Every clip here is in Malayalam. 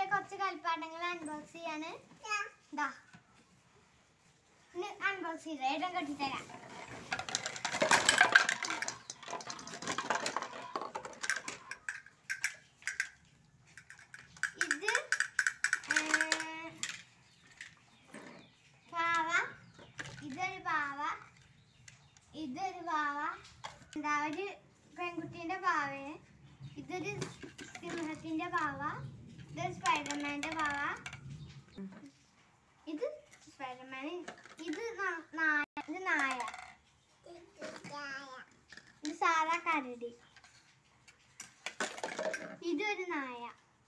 കുറച്ച് കളിപ്പാട്ടങ്ങൾ അൺബോക്സ് ചെയ്യാണ് ഇതാ അൺബോക്സ് ചെയ്ത ഏട്ടൻ കെട്ടിത്തരാം ഇത് ഏർ, പാവ ഇതൊരു പാവ ഇതൊരു പാവ എന്താ ഒരു പെൺകുട്ടീൻ്റെ പാവയാണ് ഇതൊരു സിംഹത്തിന്റെ പാവ ഇതൊരു സ്പൈഡർമാന്റെ പാവ ഇത് സ്പൈഡർമാൻ ഇത് ന- നായ ഇത് നായ ഇത് സാധാ കരടി ഇതൊരു നായ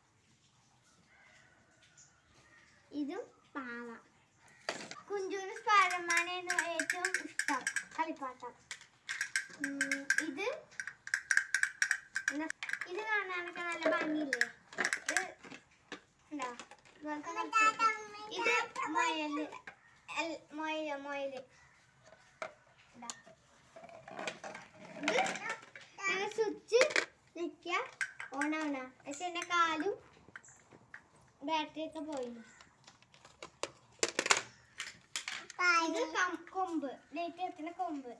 ഇതും പാവ കുഞ്ചുവിന് സ്പൈഡർമാനായിരുന്നു ഏറ്റവും ഇഷ്ടം കളിപ്പാട്ടം ഉം, ഇത് എന്നാ- ഇത് കാണാനൊക്കെ നല്ല ഭംഗിയില്ലേ ഇത് ഉണ്ടോ ഇതുപോലത്തെ കളിപ്പാട്ടം. ഇത് മൊയല് എൽ- മൊയല് മൊയല് ഇതാ. ഇത് സ്വിച്ച് നിൽക്കുക ഓണാവണ പക്ഷെ എൻ്റെ കാലും ബാറ്ററി ഒക്കെ പോയി ഇത് കം- കൊമ്പ് ലൈറ്റ് എത്തുന്ന കൊമ്പ്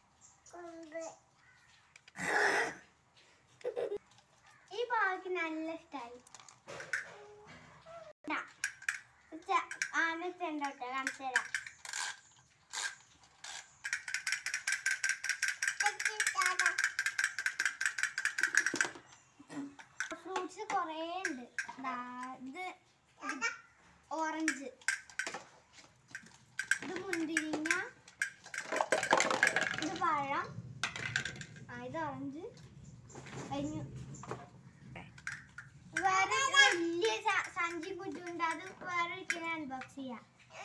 ഈ പാവയ്ക്ക് നല്ല ഇഷ്ടമായി ആന ചെണ്ടോട്ടെ കാണിച്ചു തരാം ഫ്രൂട്ട്സ് കുറേ ഉണ്ട് ദാ ഇത് ഓറഞ്ച് ഇത് മുന്തിരിങ്ങ ഇത് പഴം ആ ഇത് ഓറഞ്ച് കഴിഞ്ഞു വേറെ ഒരു വലിയ സ- സഞ്ചി കുറ്റുണ്ട് അത് വേറെ ഒരിക്കലും അൺബോക്സ് ചെയ്യാം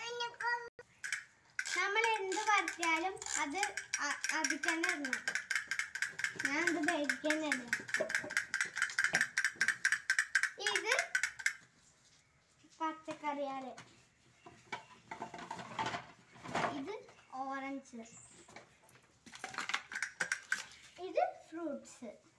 നമ്മൾ എന്ത് പറ്റിയാലും അത് അ- അതിൽ തന്നെ ഇടണം ഞാൻ അത് ഭരിക്കാൻ ഇടാം ഇത് പച്ചക്കറികള് ഇത് ഓറഞ്ച് ഇത് ഫ്രൂട്ട്സ്